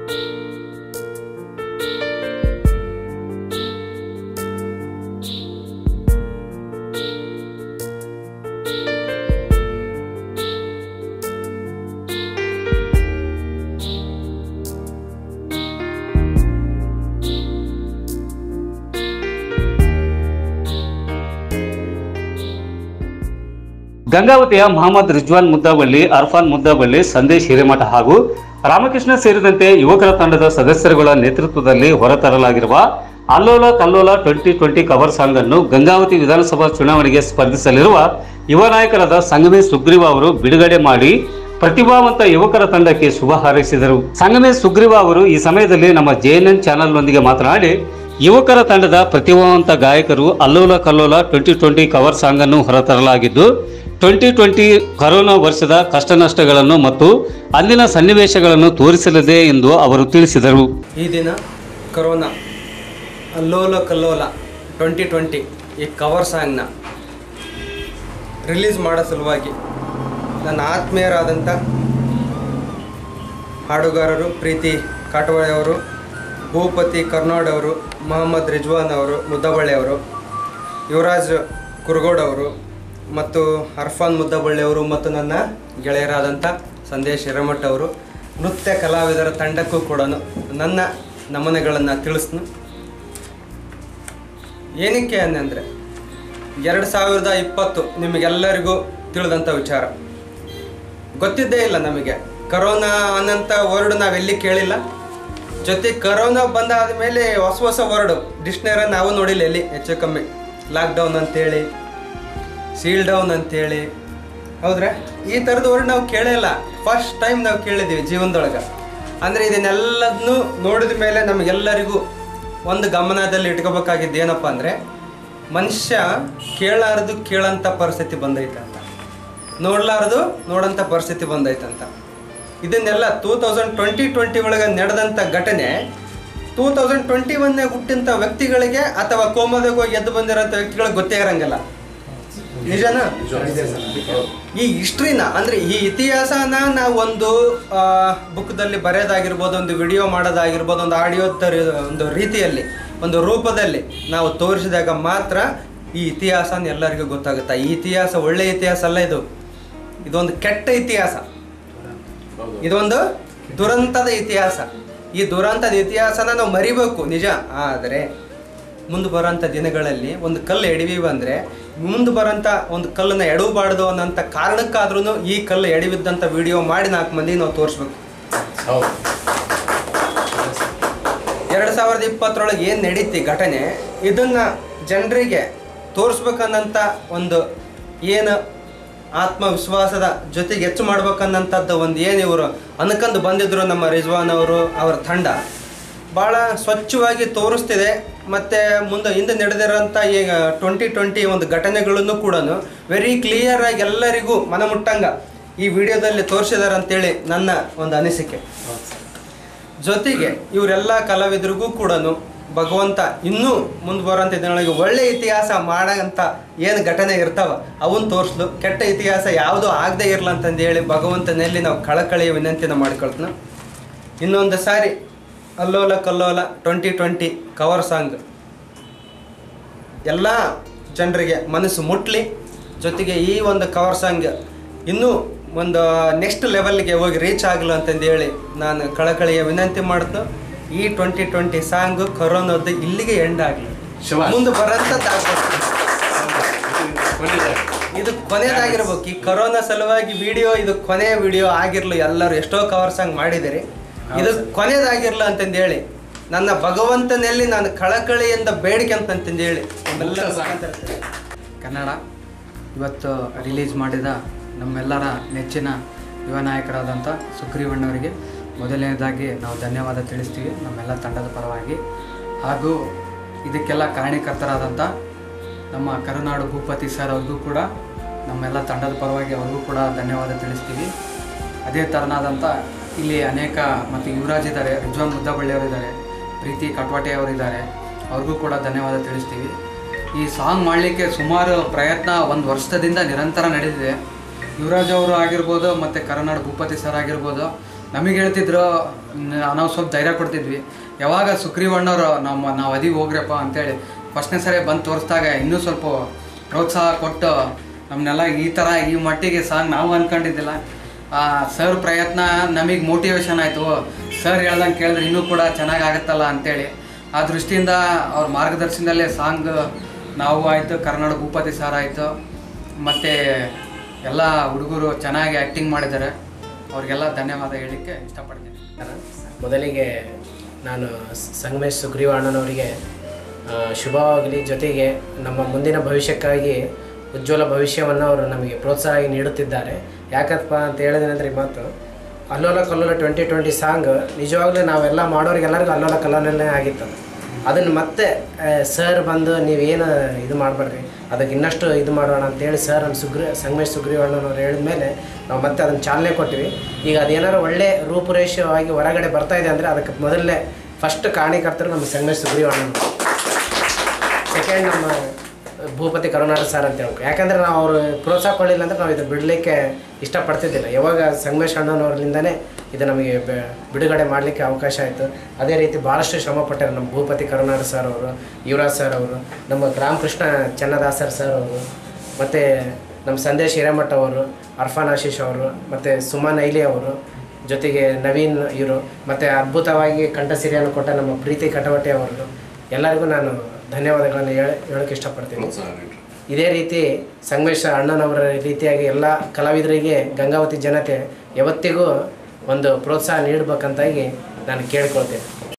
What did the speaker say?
ಗಂಗಾವತಿಯ ಮಹಮ್ಮದ್ ರಿಜ್ವಾನ್ ಮುದ್ದಾಬಳ್ಳಿ ಅರ್ಫಾನ್ ಮುದ್ದಾಬಳ್ಳಿ ಸಂದೇಶ್ ಹಿರೇಮಠ ಹಾಗೂ ರಾಮಕೃಷ್ಣ ಸೇರಿದಂತೆ ಯುವಕರ ತಂಡದ ಸದಸ್ಯರುಗಳ ನೇತೃತ್ವದಲ್ಲಿ ಹೊರತರಲಾಗಿರುವ ಅಲ್ಲೋಲ ಕಲ್ಲೋಲ ಟ್ವೆಂಟಿ ಟ್ವೆಂಟಿ ಕವರ್ ಸಾಂಗ್ ಅನ್ನು ಗಂಗಾವತಿ ವಿಧಾನಸಭಾ ಚುನಾವಣೆಗೆ ಸ್ಪರ್ಧಿಸಲಿರುವ ಯುವ ನಾಯಕರಾದ ಸಂಗಮೇಶ್ ಸುಗ್ರೀವ ಅವರು ಬಿಡುಗಡೆ ಮಾಡಿ ಪ್ರತಿಭಾವಂತ ಯುವಕರ ತಂಡಕ್ಕೆ ಶುಭ ಹಾರೈಸಿದರು ಸಂಗಮೇಶ್ ಸುಗ್ರೀವ ಅವರು ಈ ಸಮಯದಲ್ಲಿ ನಮ್ಮ ಜೆಎನ್ಎನ್ ಚಾನೆಲ್ನೊಂದಿಗೆ ಮಾತನಾಡಿ ಯುವಕರ ತಂಡದ ಪ್ರತಿಭಾವಂತ ಗಾಯಕರು ಅಲ್ಲೋಲ ಕಲ್ಲೋಲ ಟ್ವೆಂಟಿ ಟ್ವೆಂಟಿ ಕವರ್ ಸಾಂಗ್ ಅನ್ನು ಹೊರತರಲಾಗಿದ್ದು ಟ್ವೆಂಟಿ ಟ್ವೆಂಟಿ ಕರೋನಾ ವರ್ಷದ ಕಷ್ಟ ನಷ್ಟಗಳನ್ನು ಮತ್ತು ಅಂದಿನ ಸನ್ನಿವೇಶಗಳನ್ನು ತೋರಿಸಲಿದೆ ಎಂದು ಅವರು ತಿಳಿಸಿದರು ಈ ದಿನ ಕರೋನಾ ಅಲ್ಲೋಲ ಕಲ್ಲೋಲ ಟ್ವೆಂಟಿ ಟ್ವೆಂಟಿ ಈ ಕವರ್ ಸಾಂಗ್ನ ರಿಲೀಸ್ ಮಾಡೋ ಸಲುವಾಗಿ ನನ್ನ ಆತ್ಮೀಯರಾದಂಥ ಹಾಡುಗಾರರು ಪ್ರೀತಿ ಕಾಟವಾಳೆ ಅವರು ಭೂಪತಿ ಕರ್ನಾಡ್ ಅವರು ಮೊಹಮ್ಮದ್ ರಿಜ್ವಾನ್ ಅವರು ಮುದ್ದಬಳ್ಳಿ ಅವರು ಯುವರಾಜ್ ಕುರುಗೋಡ್ ಅವರು ಮತ್ತು ಅರ್ಫಾನ್ ಮುದ್ದಬಳ್ಳಿ ಅವರು ಮತ್ತು ನನ್ನ ಗೆಳೆಯರಾದಂಥ ಸಂದೇಶ್ ಹಿರೇಮಠ ಅವರು ನೃತ್ಯ ಕಲಾವಿದರ ತಂಡಕ್ಕೂ ಕೂಡ ನನ್ನ ನಮನೆಗಳನ್ನು ತಿಳಿಸ್ನು ಏನಕ್ಕೆ ಅಂದರೆ ಎರಡು ಸಾವಿರದ ಇಪ್ಪತ್ತು ನಿಮಗೆಲ್ಲರಿಗೂ ತಿಳಿದಂಥ ವಿಚಾರ ಗೊತ್ತಿದ್ದೇ ಇಲ್ಲ ನಮಗೆ ಕರೋನಾ ಅನ್ನಂಥ ವರ್ಡ್ ನಾವೆಲ್ಲಿ ಕೇಳಿಲ್ಲ ಜೊತೆ ಕರೋನಾ ಬಂದಾದ ಮೇಲೆ ಹೊಸ ಹೊಸ ವರ್ಡ್ ಡಿಕ್ಷನರಿ ನಾವು ನೋಡಿಲ್ಲ ಎಲ್ಲಿ ಹೆಚ್ಚು ಕಮ್ಮಿ ಲಾಕ್ಡೌನ್ ಅಂತೇಳಿ ಸೀಲ್ ಡೌನ್ ಅಂತೇಳಿ ಹೌದ್ರಾ ಈ ಥರದ ವರ್ಡ್ ನಾವು ಕೇಳಿಲ್ಲ ಫಸ್ಟ್ ಟೈಮ್ ನಾವು ಕೇಳಿದ್ದೀವಿ ಜೀವನದೊಳಗೆ ಅಂದರೆ ಇದನ್ನೆಲ್ಲದನ್ನು ನೋಡಿದ ಮೇಲೆ ನಮಗೆಲ್ಲರಿಗೂ ಒಂದು ಗಮನದಲ್ಲಿ ಇಟ್ಕೋಬೇಕಾಗಿದ್ದು ಏನಪ್ಪ ಅಂದರೆ ಮನುಷ್ಯ ಕೇಳಾರದು ಕೇಳಂಥ ಪರಿಸ್ಥಿತಿ ಬಂದೈತೆ ಅಂತ ನೋಡ್ಲಾರ್ದು ನೋಡಂಥ ಪರಿಸ್ಥಿತಿ ಬಂದೈತಂತ ಇದನ್ನೆಲ್ಲ ಟೂ ತೌಸಂಡ್ ಟ್ವೆಂಟಿ ಟ್ವೆಂಟಿ ಒಳಗೆ ನಡೆದಂಥ ಘಟನೆ ಟೂ ತೌಸಂಡ್ ಟ್ವೆಂಟಿ ಒನ್ನೇ ಹುಟ್ಟಿಂಥ ವ್ಯಕ್ತಿಗಳಿಗೆ ಅಥವಾ ಕೋಮದಾಗ ಹೋಗಿ ಎದ್ದು ಬಂದಿರೋಂಥ ವ್ಯಕ್ತಿಗಳಿಗೆ ಗೊತ್ತೇ ಇರಂಗಿಲ್ಲ ನಿಜನಾ ಈ ಹಿಸ್ಟ್ರಿನ ಅಂದ್ರೆ ಈ ಇತಿಹಾಸನ ನಾವು ಒಂದು ಬುಕ್ದಲ್ಲಿ ಬರೆಯೋದಾಗಿರ್ಬೋದು ಒಂದು ವಿಡಿಯೋ ಮಾಡೋದಾಗಿರ್ಬೋದು ಒಂದು ಆಡಿಯೋ ತರ ಒಂದು ರೀತಿಯಲ್ಲಿ ಒಂದು ರೂಪದಲ್ಲಿ ನಾವು ತೋರಿಸಿದಾಗ ಮಾತ್ರ ಈ ಇತಿಹಾಸನ ಎಲ್ಲರಿಗೂ ಗೊತ್ತಾಗುತ್ತೆ ಈ ಇತಿಹಾಸ ಒಳ್ಳೆ ಇತಿಹಾಸ ಅಲ್ಲ ಇದು ಇದೊಂದು ಕೆಟ್ಟ ಇತಿಹಾಸ ಇದೊಂದು ದುರಂತದ ಇತಿಹಾಸ ಈ ದುರಂತದ ಇತಿಹಾಸನ ನಾವು ಮರಿಬೇಕು ನಿಜ ಆದರೆ ಮುಂದೆ ಬರೋಂಥ ದಿನಗಳಲ್ಲಿ ಒಂದು ಕಲ್ಲು ಎಡವಿ ಬಂದರೆ ಮುಂದೆ ಬರೋಂಥ ಒಂದು ಕಲ್ಲನ್ನು ಎಡವಬಾರ್ದು ಅನ್ನೋಂಥ ಕಾರಣಕ್ಕಾದ್ರೂ ಈ ಕಲ್ಲು ಎಡವಿದ್ದಂಥ ವಿಡಿಯೋ ಮಾಡಿ ನಾಲ್ಕು ಮಂದಿ ನಾವು ತೋರಿಸ್ಬೇಕು ಎರಡು ಸಾವಿರದ ಇಪ್ಪತ್ತರೊಳಗೆ ಏನು ನಡೀತಿ ಘಟನೆ ಇದನ್ನು ಜನರಿಗೆ ತೋರಿಸ್ಬೇಕನ್ನಂಥ ಒಂದು ಏನು ಆತ್ಮವಿಶ್ವಾಸದ ಜೊತೆಗೆ ಹೆಚ್ಚು ಮಾಡ್ಬೇಕನ್ನಂಥದ್ದು ಒಂದು ಏನು ಇವರು ಅನ್ಕಂಡು ಬಂದಿದ್ರು ನಮ್ಮ ರಿಜ್ವಾನ್ ಅವರು ಅವರ ತಂಡ ಭಾಳ ಸ್ವಚ್ಛವಾಗಿ ತೋರಿಸ್ತಿದೆ ಮತ್ತು ಮುಂದೆ ಹಿಂದೆ ನಡೆದಿರೋಂಥ ಈಗ ಟ್ವೆಂಟಿ ಟ್ವೆಂಟಿ ಒಂದು ಘಟನೆಗಳನ್ನು ಕೂಡ ವೆರಿ ಕ್ಲಿಯರ್ ಆಗಿ ಎಲ್ಲರಿಗೂ ಮನಮುಟ್ಟಂಗ ಈ ವಿಡಿಯೋದಲ್ಲಿ ತೋರಿಸಿದಾರೆ ಅಂತೇಳಿ ನನ್ನ ಒಂದು ಅನಿಸಿಕೆ ಜೊತೆಗೆ ಇವರೆಲ್ಲ ಕಲಾವಿದರಿಗೂ ಕೂಡ ಭಗವಂತ ಇನ್ನೂ ಮುಂದೆ ಬರೋಂಥ ದಿನಗಳಿಗೆ ಒಳ್ಳೆ ಇತಿಹಾಸ ಮಾಡೋಂಥ ಏನು ಘಟನೆ ಇರ್ತಾವ ಅವನ್ನ ತೋರಿಸ್ಲು ಕೆಟ್ಟ ಇತಿಹಾಸ ಯಾವುದೂ ಆಗದೆ ಇರಲ್ಲ ಅಂತಂದು ಹೇಳಿ ಭಗವಂತನಲ್ಲಿ ನಾವು ಕಳಕಳಿಯ ವಿನಂತಿನ ಮಾಡ್ಕೊಳ್ತನ ಇನ್ನೊಂದು ಸಾರಿ ಅಲ್ಲೋಲ ಕಲ್ಲೋಲ ಟ್ವೆಂಟಿ ಟ್ವೆಂಟಿ ಕವರ್ ಸಾಂಗ್ ಎಲ್ಲ ಜನರಿಗೆ ಮನಸ್ಸು ಮುಟ್ಲಿ ಜೊತೆಗೆ ಈ ಒಂದು ಕವರ್ ಸಾಂಗ್ ಇನ್ನೂ ಒಂದು ನೆಕ್ಸ್ಟ್ ಲೆವೆಲ್ಗೆ ಹೋಗಿ ರೀಚ್ ಆಗಲು ಅಂತಂದು ಹೇಳಿ ನಾನು ಕಳಕಳಿಯ ವಿನಂತಿ ಮಾಡ್ತು ಈ ಟ್ವೆಂಟಿ ಟ್ವೆಂಟಿ ಸಾಂಗ್ ಕರೋನಾದ್ದು ಇಲ್ಲಿಗೆ ಎಂಡ್ ಆಗಲಿ ಮುಂದೆ ಬರೋಂಥದ್ದಾಗ್ಬೇಕು ಇದು ಕೊನೆಯದಾಗಿರ್ಬೇಕು ಈ ಕರೋನಾ ಸಲುವಾಗಿ ವಿಡಿಯೋ ಇದು ಕೊನೆಯ ವಿಡಿಯೋ ಆಗಿರ್ಲಿ ಎಲ್ಲರೂ ಎಷ್ಟೋ ಕವರ್ ಸಾಂಗ್ ಮಾಡಿದಿರಿ ಇದು ಕೊನೆಯದಾಗಿರ್ಲ ಅಂತಂದು ಹೇಳಿ ನನ್ನ ಭಗವಂತನಲ್ಲಿ ನಾನು ಕಳಕಳಿಯಿಂದ ಬೇಡಿಕೆ ಅಂತಂತಂದು ಹೇಳಿ ನಿಮ್ಮೆಲ್ಲರ ಮುಖಾಂತರ ಕನ್ನಡ ಇವತ್ತು ರಿಲೀಸ್ ಮಾಡಿದ ನಮ್ಮೆಲ್ಲರ ನೆಚ್ಚಿನ ಯುವ ನಾಯಕರಾದಂಥ ಸುಗ್ರೀವಣ್ಣವರಿಗೆ ಮೊದಲನೇದಾಗಿ ನಾವು ಧನ್ಯವಾದ ತಿಳಿಸ್ತೀವಿ ನಮ್ಮೆಲ್ಲ ತಂಡದ ಪರವಾಗಿ ಹಾಗೂ ಇದಕ್ಕೆಲ್ಲ ಕಾರಣೀಕರ್ತರಾದಂಥ ನಮ್ಮ ಕರುನಾಡು ಭೂಪತಿ ಸರ್ ಅವ್ರಿಗೂ ಕೂಡ ನಮ್ಮೆಲ್ಲ ತಂಡದ ಪರವಾಗಿ ಅವ್ರಿಗೂ ಕೂಡ ಧನ್ಯವಾದ ತಿಳಿಸ್ತೀವಿ ಅದೇ ಥರನಾದಂಥ ಇಲ್ಲಿ ಅನೇಕ ಮತ್ತು ಯುವರಾಜ್ ಇದ್ದಾರೆ ರಿಜ್ವಾನ್ ಮುದ್ದಬಳ್ಳಿ ಅವರಿದ್ದಾರೆ ಪ್ರೀತಿ ಕಟ್ವಾಟೆ ಅವರಿದ್ದಾರೆ ಅವ್ರಿಗೂ ಕೂಡ ಧನ್ಯವಾದ ತಿಳಿಸ್ತೀವಿ ಈ ಸಾಂಗ್ ಮಾಡಲಿಕ್ಕೆ ಸುಮಾರು ಪ್ರಯತ್ನ ಒಂದು ವರ್ಷದಿಂದ ನಿರಂತರ ನಡೆದಿದೆ ಯುವರಾಜ್ ಅವರು ಆಗಿರ್ಬೋದು ಮತ್ತು ಕರುನಾಡು ಭೂಪತಿ ಸರ್ ಆಗಿರ್ಬೋದು ನಮಗೆ ಹೇಳ್ತಿದ್ರು ನ- ನಾವು ಸ್ವಲ್ಪ ಧೈರ್ಯ ಕೊಡ್ತಿದ್ವಿ ಯಾವಾಗ ಸುಗ್ರೀವಣ್ಣವ್ರು ನಮ್ಮ ನಾವು ಅದೀವಿ ಹೋಗ್ರಪ್ಪ ಅಂತೇಳಿ ಫಸ್ಟ್ನೇ ಸರಿ ಬಂದು ತೋರಿಸ್ದಾಗ ಇನ್ನೂ ಸ್ವಲ್ಪ ಪ್ರೋತ್ಸಾಹ ಕೊಟ್ಟು ನಮ್ಮನ್ನೆಲ್ಲ ಈ ಥರ ಈ ಮಟ್ಟಿಗೆ ಸಾಂಗ್ ನಾವು ಅಂದ್ಕೊಂಡಿದ್ದಿಲ್ಲ ಸರ್ ಪ್ರಯತ್ನ ನಮಗೆ ಮೋಟಿವೇಶನ್ ಆಯಿತು ಸರ್ ಹೇಳ್ದಂಗೆ ಕೇಳಿದ್ರೆ ಇನ್ನೂ ಕೂಡ ಚೆನ್ನಾಗಿ ಆಗುತ್ತಲ್ಲ ಅಂತೇಳಿ ಆ ದೃಷ್ಟಿಯಿಂದ ಅವ್ರ ಮಾರ್ಗದರ್ಶನದಲ್ಲೇ ಸಾಂಗ್ ನಾವು ಆಯಿತು ಕರ್ನಾಟಕ ಭೂಪತಿ ಸರ್ ಆಯಿತು ಮತ್ತು ಎಲ್ಲ ಹುಡುಗರು ಚೆನ್ನಾಗಿ ಆ್ಯಕ್ಟಿಂಗ್ ಮಾಡಿದ್ದಾರೆ ಅವ್ರಿಗೆಲ್ಲ ಧನ್ಯವಾದ ಹೇಳಲಿಕ್ಕೆ ಇಷ್ಟಪಡ್ತೀನಿ ಮೊದಲಿಗೆ ನಾನು ಸ- ಸಂಗಮೇಶ್ ಸುಗ್ರೀವಾಣನವರಿಗೆ ಆ, ಶುಭವಾಗಲಿ ಜೊತೆಗೆ ನಮ್ಮ ಮುಂದಿನ ಭವಿಷ್ಯಕ್ಕಾಗಿ ಉಜ್ವಲ ಭವಿಷ್ಯವನ್ನು ಅವರು ನಮಗೆ ಪ್ರೋತ್ಸಾಹ ನೀಡುತ್ತಿದ್ದಾರೆ ಯಾಕಪ್ಪ ಅಂತ ಹೇಳಿದ್ರೆ ಈ ಮಾತು ಅಲ್ಲೋಲ ಕಲ್ಲೋಲ ಟ್ವೆಂಟಿ ಟ್ವೆಂಟಿ ಸಾಂಗ್ ನಿಜವಾಗ್ಲೂ ನಾವೆಲ್ಲ ಮಾಡೋರಿಗೆಲ್ಲರಿಗೂ ಅಲ್ಲೋಲ ಕಲ್ಲೋಲನೇ ಆಗಿತ್ತು ಅದನ್ನು ಮತ್ತೆ ಸರ್ ಬಂದು ನೀವೇನು ಇದು ಮಾಡಬೇಡ್ರಿ ಅದಕ್ಕೆ ಇನ್ನಷ್ಟು ಇದು ಮಾಡೋಣ ಅಂತೇಳಿ ಸರ್ ನಮ್ಮ ಸುಗ್ರಿ ಸಂಗಮೇಶ್ ಸುಗ್ರೀವಣ್ಣನವ್ರು ಹೇಳಿದ ಮೇಲೆ ನಾವು ಮತ್ತೆ ಅದನ್ನು ಚಾಲನೆ ಕೊಟ್ಟಿವಿ ಈಗ ಅದೇನಾದ್ರು ಒಳ್ಳೆ ರೂಪುರೇಷವಾಗಿ ಹೊರಗಡೆ ಬರ್ತಾ ಇದೆ ಅಂದರೆ ಅದಕ್ಕೆ ಮೊದಲನೇ ಫಸ್ಟ್ ಕಾರಣೀಕರ್ತರು ನಮ್ಮ ಸಂಗಮೇಶ್ ಸುಗ್ರೀವಣ್ಣನವರು ಸೆಕೆಂಡ್ ನಮ್ಮ ಭೂಪತಿ ಕರುನಾಟಕ ಸರ್ ಅಂತ ಹೇಳ್ಬೇಕು ಯಾಕಂದರೆ ನಾವು ಅವರು ಪ್ರೋತ್ಸಾಹ ಕೊಡಲಿಲ್ಲ ಅಂದರೆ ನಾವು ಇದು ಬಿಡಲಿಕ್ಕೆ ಇಷ್ಟಪಡ್ತಿದ್ದಿಲ್ಲ ಯಾವಾಗ ಸಂಗಮೇಶ್ ಅಣ್ಣನವ್ರಲಿಂದನೇ ಇದು ನಮಗೆ ಬೆ- ಬಿಡುಗಡೆ ಮಾಡಲಿಕ್ಕೆ ಅವಕಾಶ ಆಯಿತು ಅದೇ ರೀತಿ ಭಾಳಷ್ಟು ಶ್ರಮ ಪಟ್ಟಾರೆ ನಮ್ಮ ಭೂಪತಿ ಕರುನಾಟಕ ಸರ್ ಅವರು ಯುವರಾಜ್ ಸರ್ ಅವರು ನಮ್ಮ ರಾಮಕೃಷ್ಣ ಚನ್ನದಾಸರ್ ಸರ್ ಅವರು ಮತ್ತು ನಮ್ಮ ಸಂದೇಶ್ ಹಿರೇಮಠ ಅವರು ಅರ್ಫಾನ್ ಆಶೀಶ್ ಅವರು ಮತ್ತು ಸುಮನ್ ಐಲಿ ಅವರು ಜೊತೆಗೆ ನವೀನ್ ಇವರು ಮತ್ತು ಅದ್ಭುತವಾಗಿ ಕಂಠಸಿರಿಯನ್ನು ಕೊಟ್ಟ ನಮ್ಮ ಪ್ರೀತಿ ಕಟವಟೆ ಅವರು ಎಲ್ಲರಿಗೂ ನಾನು ಧನ್ಯವಾದಗಳನ್ನು ಹೇಳ ಹೇಳೋಕ್ಕೆ ಇಷ್ಟಪಡ್ತೀನಿ ಇದೇ ರೀತಿ ಸಂಗಮೇಶ ಅಣ್ಣನವರ ರೀತಿಯಾಗಿ ಎಲ್ಲ ಕಲಾವಿದರಿಗೆ ಗಂಗಾವತಿ ಜನತೆ ಯಾವತ್ತಿಗೂ ಒಂದು ಪ್ರೋತ್ಸಾಹ ನೀಡಬೇಕಂತಾಗಿ ನಾನು ಕೇಳ್ಕೊಳ್ತೇನೆ